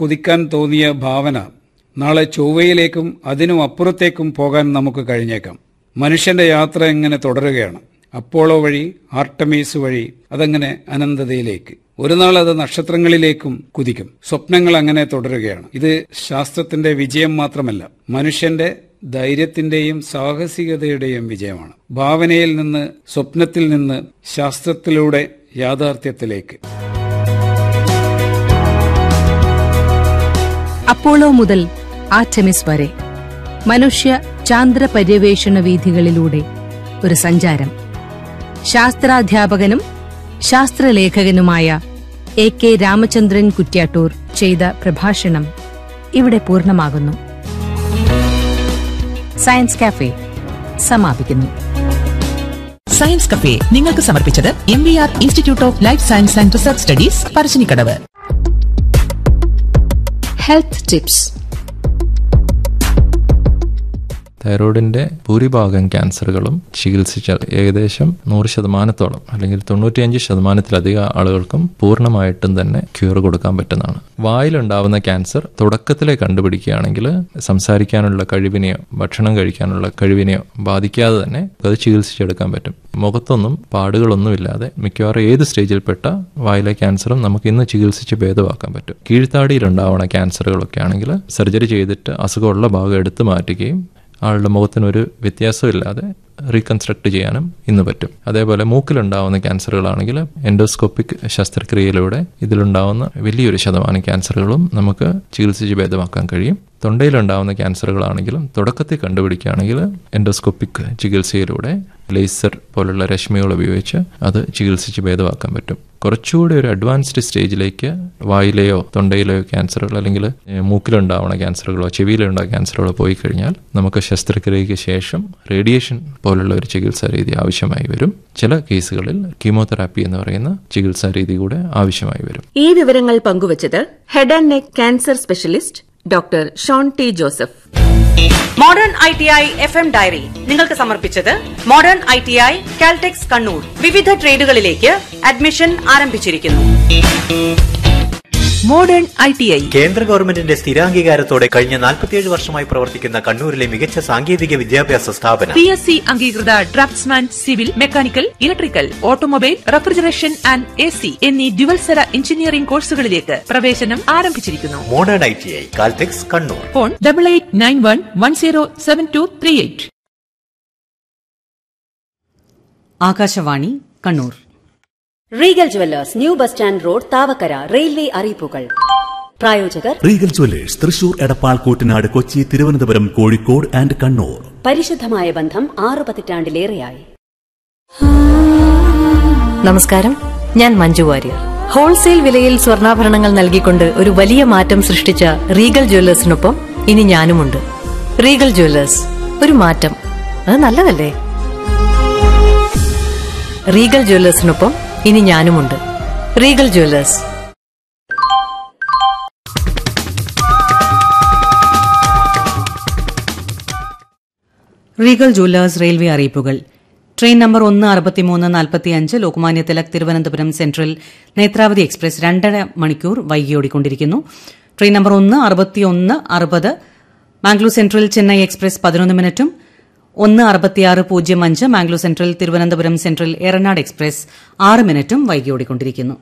കുതിക്കാൻ തോന്നിയ ഭാവന നാളെ ചൊവ്വയിലേക്കും അതിനും അപ്പുറത്തേക്കും പോകാൻ നമുക്ക് കഴിഞ്ഞേക്കാം മനുഷ്യന്റെ യാത്ര എങ്ങനെ തുടരുകയാണ് അപ്പോളോ വഴി ആർട്ടമീസ് വഴി അതങ്ങനെ അനന്തതയിലേക്ക് ഒരു നാൾ അത് നക്ഷത്രങ്ങളിലേക്കും കുതിക്കും സ്വപ്നങ്ങൾ അങ്ങനെ തുടരുകയാണ് ഇത് ശാസ്ത്രത്തിന്റെ വിജയം മാത്രമല്ല മനുഷ്യന്റെ ധൈര്യത്തിന്റെയും സാഹസികതയുടെയും വിജയമാണ് ഭാവനയിൽ നിന്ന് സ്വപ്നത്തിൽ നിന്ന് ശാസ്ത്രത്തിലൂടെ യാഥാർത്ഥ്യത്തിലേക്ക് അപ്പോളോ മുതൽ ആറ്റമിസ് വരെ മനുഷ്യ ചാന്ദ്ര പര്യവേഷണ വീഥികളിലൂടെ ഒരു സഞ്ചാരം ശാസ്ത്രാധ്യാപകനും ശാസ്ത്രലേഖകനുമായ എ കെ രാമചന്ദ്രൻ കുറ്റ്യാട്ടൂർ ചെയ്ത പ്രഭാഷണം ഇവിടെ പൂർണ്ണമാകുന്നു സയൻസ് കാഫെ സമാപിക്കുന്നു സയൻസ് കഫേ നിങ്ങൾക്ക് സമർപ്പിച്ചത് M V R institute of life science and research studies Parassinikkadavu health tips തൈറോയിഡിന്റെ ഭൂരിഭാഗം ക്യാൻസറുകളും ചികിത്സിച്ചാൽ ഏകദേശം നൂറ് ശതമാനത്തോളം അല്ലെങ്കിൽ തൊണ്ണൂറ്റിയഞ്ച് ശതമാനത്തിലധികം ആളുകൾക്കും പൂർണ്ണമായിട്ടും തന്നെ ക്യൂർ കൊടുക്കാൻ പറ്റുന്നതാണ് വായിലുണ്ടാവുന്ന ക്യാൻസർ തുടക്കത്തിലെ കണ്ടുപിടിക്കുകയാണെങ്കിൽ സംസാരിക്കാനുള്ള കഴിവിനെയോ ഭക്ഷണം കഴിക്കാനുള്ള കഴിവിനെയോ ബാധിക്കാതെ തന്നെ അത് ചികിത്സിച്ചെടുക്കാൻ പറ്റും മുഖത്തൊന്നും പാടുകളൊന്നുമില്ലാതെ മിക്കവാറും ഏത് സ്റ്റേജിൽപ്പെട്ട വായിലെ ക്യാൻസറും നമുക്ക് ഇന്ന് ചികിത്സിച്ച് ഭേദമാക്കാൻ പറ്റും കീഴ്ത്താടിയിലുണ്ടാവുന്ന ക്യാൻസറുകളൊക്കെ ആണെങ്കിൽ സർജറി ചെയ്തിട്ട് അസുഖമുള്ള ഭാഗം എടുത്തു മാറ്റുകയും ആളുടെ മുഖത്തിനൊരു വ്യത്യാസമില്ലാതെ റീകൺസ്ട്രക്ട് ചെയ്യാനും ഇന്ന് പറ്റും അതേപോലെ മൂക്കിലുണ്ടാവുന്ന ക്യാൻസറുകളാണെങ്കിൽ എൻഡോസ്കോപ്പിക് ശസ്ത്രക്രിയയിലൂടെ ഇതിലുണ്ടാവുന്ന വലിയൊരു ശതമാനം ക്യാൻസറുകളും നമുക്ക് ചികിത്സിച്ച് ഭേദമാക്കാൻ കഴിയും തൊണ്ടയിലുണ്ടാവുന്ന ക്യാൻസറുകളാണെങ്കിലും തുടക്കത്തിൽ കണ്ടുപിടിക്കുകയാണെങ്കിൽ എൻഡോസ്കോപ്പിക് ചികിത്സയിലൂടെ ലേസർ പോലുള്ള രശ്മികൾ ഉപയോഗിച്ച് അത് ചികിത്സിച്ച് ഭേദമാക്കാൻ പറ്റും കുറച്ചുകൂടി ഒരു അഡ്വാൻസ്ഡ് സ്റ്റേജിലേക്ക് വായിലെയോ തൊണ്ടയിലെയോ ക്യാൻസറുകൾ അല്ലെങ്കിൽ ഏഹ്, മൂക്കിലുണ്ടാവുന്ന ക്യാൻസറുകളോ ചെവിയിലുണ്ടാകുന്ന ക്യാൻസറുകളോ പോയി കഴിഞ്ഞാൽ നമുക്ക് ശസ്ത്രക്രിയയ്ക്ക് ശേഷം റേഡിയേഷൻ പോലുള്ള ഒരു ചികിത്സാ രീതി ആവശ്യമായി വരും ചില കേസുകളിൽ കീമോതെറാപ്പി എന്ന് പറയുന്ന ചികിത്സാ രീതി കൂടെ ആവശ്യമായി വരും ഈ വിവരങ്ങൾ പങ്കുവച്ചത് head and neck cancer specialist doctor Shone T Joseph modern I T I F M diary നിങ്ങൾക്ക് സമർപ്പിച്ചത് modern I T I Caltex Kannur വിവിധ ട്രേഡുകളിലേക്ക് അഡ്മിഷൻ ആരംഭിച്ചിരിക്കുന്നു മോഡേൺ ഐ ടി ഐ കേന്ദ്ര ഗവൺമെന്റിന്റെ സ്ഥിരാംഗീകാരത്തോടെ കഴിഞ്ഞ 47 വർഷമായി പ്രവർത്തിക്കുന്ന കണ്ണൂരിലെ മികച്ച സാങ്കേതിക വിദ്യാഭ്യാസ സ്ഥാപനം പി എസ് സി അംഗീകൃത draftsman civil mechanical electrical automobile refrigeration and A C എന്നീ ഡ്യുവൽസര എഞ്ചിനീയറിംഗ് കോഴ്സുകളിലേക്ക് പ്രവേശനം ആരംഭിച്ചിരിക്കുന്നു modern I T I Caltex Kannur phone double eight nine one one zero seven two three eight Akashvani Kannur Regal jewellers new bus stand road Thavakkara railway അറിയിപ്പുകൾ പ്രായോജകർ Regal jewellers Thrissur Edappal Koottanad Kochi Thiruvananthapuram Kozhikode and Kannur പരിശുദ്ധമായ ബന്ധം ആറു പതിറ്റാണ്ടിലേറെയായി നമസ്കാരം ഞാൻ മഞ്ജു വാര്യർ ഹോൾസെയിൽ വിലയിൽ സ്വർണ്ണാഭരണങ്ങൾ നൽകിക്കൊണ്ട് ഒരു വലിയ മാറ്റം സൃഷ്ടിച്ച റീഗൽ ജ്വല്ലേഴ്സിനൊപ്പം ഇനി ഞാനുമുണ്ട് റീഗൽ ജ്വല്ലേഴ്സ് ഒരു മാറ്റം അത് നല്ലതല്ലേ റീഗൽ ജ്വല്ലേഴ്സിനൊപ്പം ഇനി ഞാനുമുണ്ട് Regal jewellers Regal jewellers railway അറിയിപ്പുകൾ ട്രെയിൻ നമ്പർ ഒന്ന് അറുപത്തിമൂന്ന് നാൽപ്പത്തിയഞ്ച് ലോകമാന്യ തിലക് തിരുവനന്തപുരം സെൻട്രൽ നേത്രാവതി എക്സ്പ്രസ് രണ്ടര മണിക്കൂർ വൈകി ഓടിക്കൊണ്ടിരിക്കുന്നു ട്രെയിൻ നമ്പർ ഒന്ന് അറുപത്തിയൊന്ന് അറുപത് മാംഗ്ലൂർ സെൻട്രൽ ചെന്നൈ എക്സ്പ്രസ് പതിനൊന്ന് മിനിറ്റും ഒന്ന് അറുപത്തിയാറ് പൂജ്യം അഞ്ച് Mangalore central Thiruvananthapuram central Ernad express ആറ് മിനിറ്റും വൈകി ഓടിക്കൊണ്ടിരിക്കുന്നു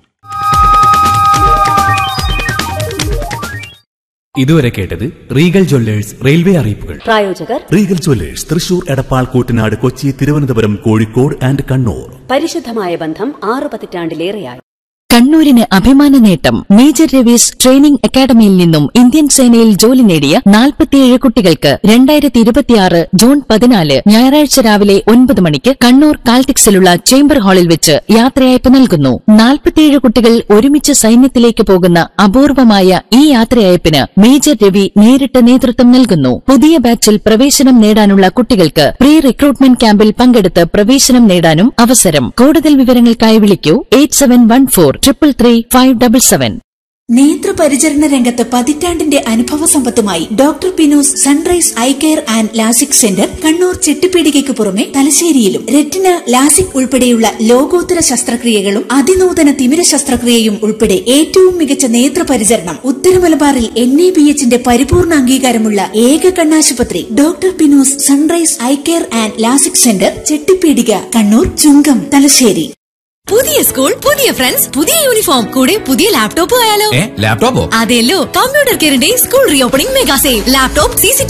ഇതുവരെ കേട്ടത് റീഗൽ ജ്വല്ലേഴ്സ് റെയിൽവേ അറിയിപ്പുകൾ പ്രായോജകർ Regal jewellers Thrissur Edappal Koottanad Kochi Thiruvananthapuram Kozhikode and Kannur പരിശുദ്ധമായ ബന്ധം ആറു പതിറ്റാണ്ടിലേറെയായി കണ്ണൂരിന് അഭിമാന നേട്ടം മേജർ രവീസ് ട്രെയിനിംഗ് അക്കാദമിയിൽ നിന്നും ഇന്ത്യൻ സേനയിൽ ജോലി നേടിയ നാൽപ്പത്തിയേഴ് കുട്ടികൾക്ക് രണ്ടായിരത്തി ഇരുപത്തിയാറ് ജൂൺ പതിനാല് ഞായറാഴ്ച രാവിലെ ഒൻപത് മണിക്ക് കണ്ണൂർ കാൽറ്റിക്സിലുള്ള ചേംബർ ഹാളിൽ വെച്ച് യാത്രയയപ്പ് നൽകുന്നു നാൽപ്പത്തിയേഴ് കുട്ടികൾ ഒരുമിച്ച് സൈന്യത്തിലേക്ക് പോകുന്ന അപൂർവമായ ഈ യാത്രയയപ്പിന് മേജർ രവി നേരിട്ട് നേതൃത്വം നൽകുന്നു പുതിയ ബാച്ചിൽ പ്രവേശനം നേടാനുള്ള കുട്ടികൾക്ക് പ്രീ റിക്രൂട്ട്മെന്റ് ക്യാമ്പിൽ പങ്കെടുത്ത് പ്രവേശനം നേടാനും അവസരം കൂടുതൽ വിവരങ്ങൾക്കായി വിളിക്കൂ eight seven one four triple three five double seven നേത്രപരിചരണ രംഗത്ത് പതിറ്റാണ്ടിന്റെ അനുഭവ സമ്പത്തുമായി doctor Pinos sunrise eye care and LASIK centre Kannur ചെട്ടിപ്പീടികയ്ക്ക് പുറമെ തലശ്ശേരിയിലും റെറ്റിന ലാസിക് ഉൾപ്പെടെയുള്ള ലോകോത്തര ശസ്ത്രക്രിയകളും അതിനൂതന തിമിര ശസ്ത്രക്രിയയും ഉൾപ്പെടെ ഏറ്റവും മികച്ച നേത്രപരിചരണം ഉത്തരമലബാറിൽ എൻ എ ബി എച്ചിന്റെ പരിപൂർണ അംഗീകാരമുള്ള ഏക കണ്ണാശുപത്രി doctor Pinos sunrise eye care and LASIK centre Chettipeedika Kannur Chungam Thalassery പുതിയ സ്കൂൾ പുതിയ ഫ്രണ്ട്സ് പുതിയ യൂണിഫോം കൂടെ പുതിയ ലാപ്ടോപ്പ് ആയാലോ ലാപ്ടോപ്പോ അതെല്ലോ കമ്പ്യൂട്ടർ കെയറിന്റെ school reopening mega sale laptop C